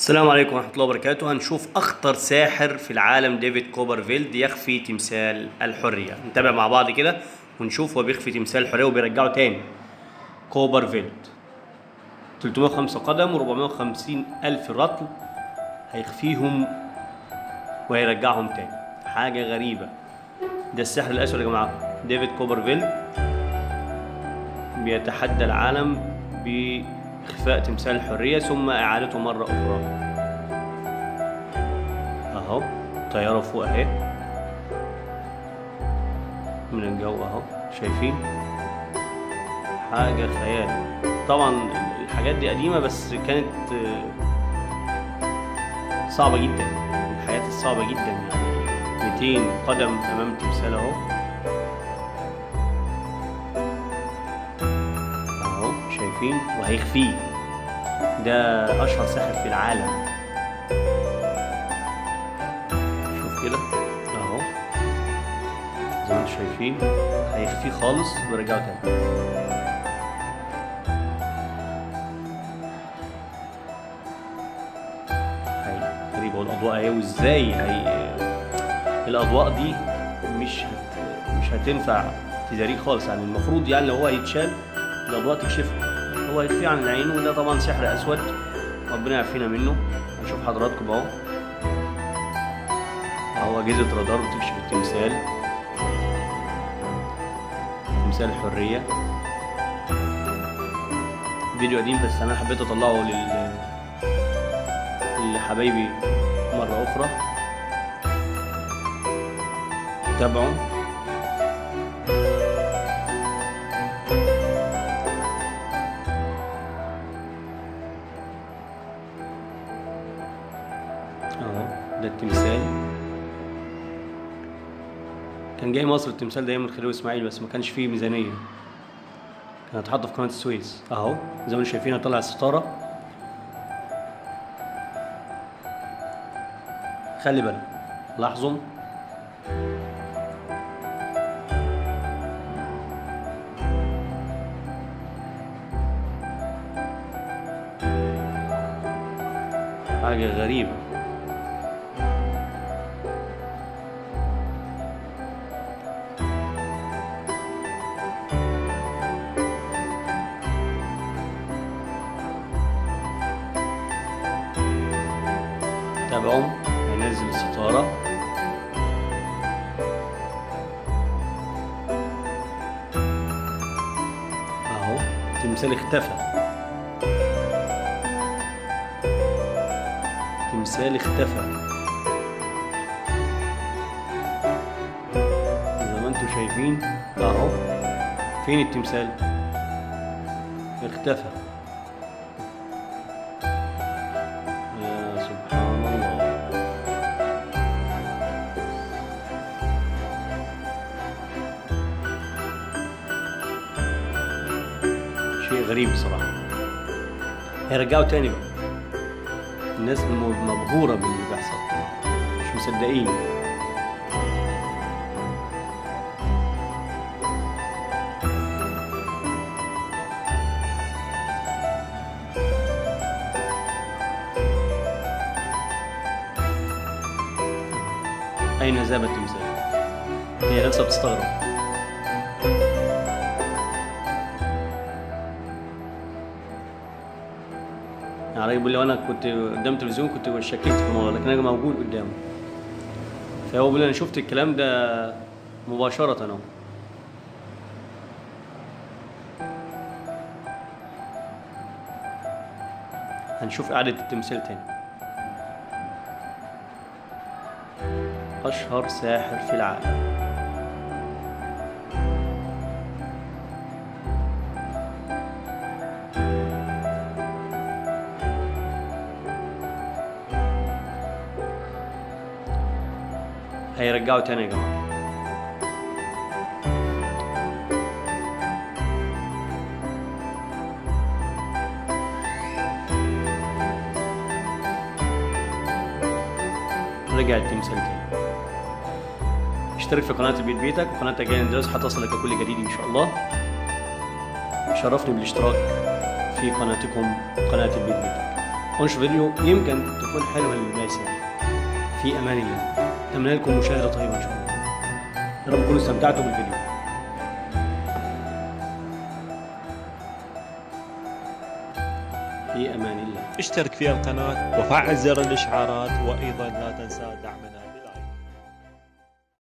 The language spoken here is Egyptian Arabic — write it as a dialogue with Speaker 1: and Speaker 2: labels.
Speaker 1: السلام عليكم ورحمة الله وبركاته هنشوف أخطر ساحر في العالم ديفيد كوبرفيلد يخفي تمثال الحرية نتابع مع بعض كده ونشوف هو بيخفي تمثال الحرية وبيرجعه تاني كوبرفيلد 305 قدم و450 ألف رطل هيخفيهم وهيرجعهم تاني حاجة غريبة ده السحر الأسود يا جماعة ديفيد كوبرفيلد بيتحدى العالم بإخفاء تمثال الحرية ثم إعادته مرة أخرى أهو طيارة فوق أهي من الجو أهو شايفين حاجة خيال طبعا الحاجات دي قديمة بس كانت آه، صعبة جدا من الحاجات الصعبة جدا يعني 200 قدم أمام تمثال أهو اهو شايفين وهيخفيه ده اشهر ساحر في العالم شوف كده اهو زي ما انتم شايفين هيخفيه خالص ويرجعه تاني هي غريبة والاضواء اهي وازاي هي الاضواء دي مش هت... مش هتنفع تداريه خالص يعني المفروض يعني لو هو هيتشال الاضواء تكشفه هو هيخفيه عن العين وده طبعا سحر اسود ربنا يعافينا منه هنشوف حضراتكم اهو اهو اجهزه رادار بتكشف التمثال تمثال الحريه فيديو قديم بس انا حبيت اطلعه لل لحبايبي مره اخرى تابعوا اهو ده التمثال كان جاي مصر التمثال ده من خلال اسماعيل بس ما كانش فيه ميزانيه كان هيتحط في قناه السويس اهو زي ما انتم شايفين هطلع الستاره خلي بالك لاحظوا حاجه غريبه تابعوا هننزل الستارة اهو تمثال اختفى تمثال اختفى زي ما انتم شايفين اهو فين التمثال اختفى يا سبحان الله شيء غريب بصراحة هيرجعوا تاني بقى الناس م- مبهورة باللي بيحصل مش مصدقين أين ذهب التمثال؟ هي نفسها بتستغرب يعني الراجل بيقول لي وانا كنت قدام التلفزيون كنت شكيت في الموضوع لكن انا موجود قدامه فهو بيقول لي انا شفت الكلام ده مباشرة اهو هنشوف إعادة التمثال تاني أشهر ساحر في العالم هيرجعوا تاني يا جماعة رجع التمثال تاني اشترك في قناة البيت بيتك وقناة أجيال اندرس هتصلك كل جديد إن شاء الله شرفني بالاشتراك في قناتكم قناة البيت بيتك ونشوف فيديو يمكن تكون حلوه للناس يعني في امان الله اتمنى لكم مشاهده طيبه ان شاء الله يا رب تكونوا استمتعتوا بالفيديو في امان الله
Speaker 2: اشترك في القناة وفعل زر الإشعارات وأيضا لا تنسى دعمنا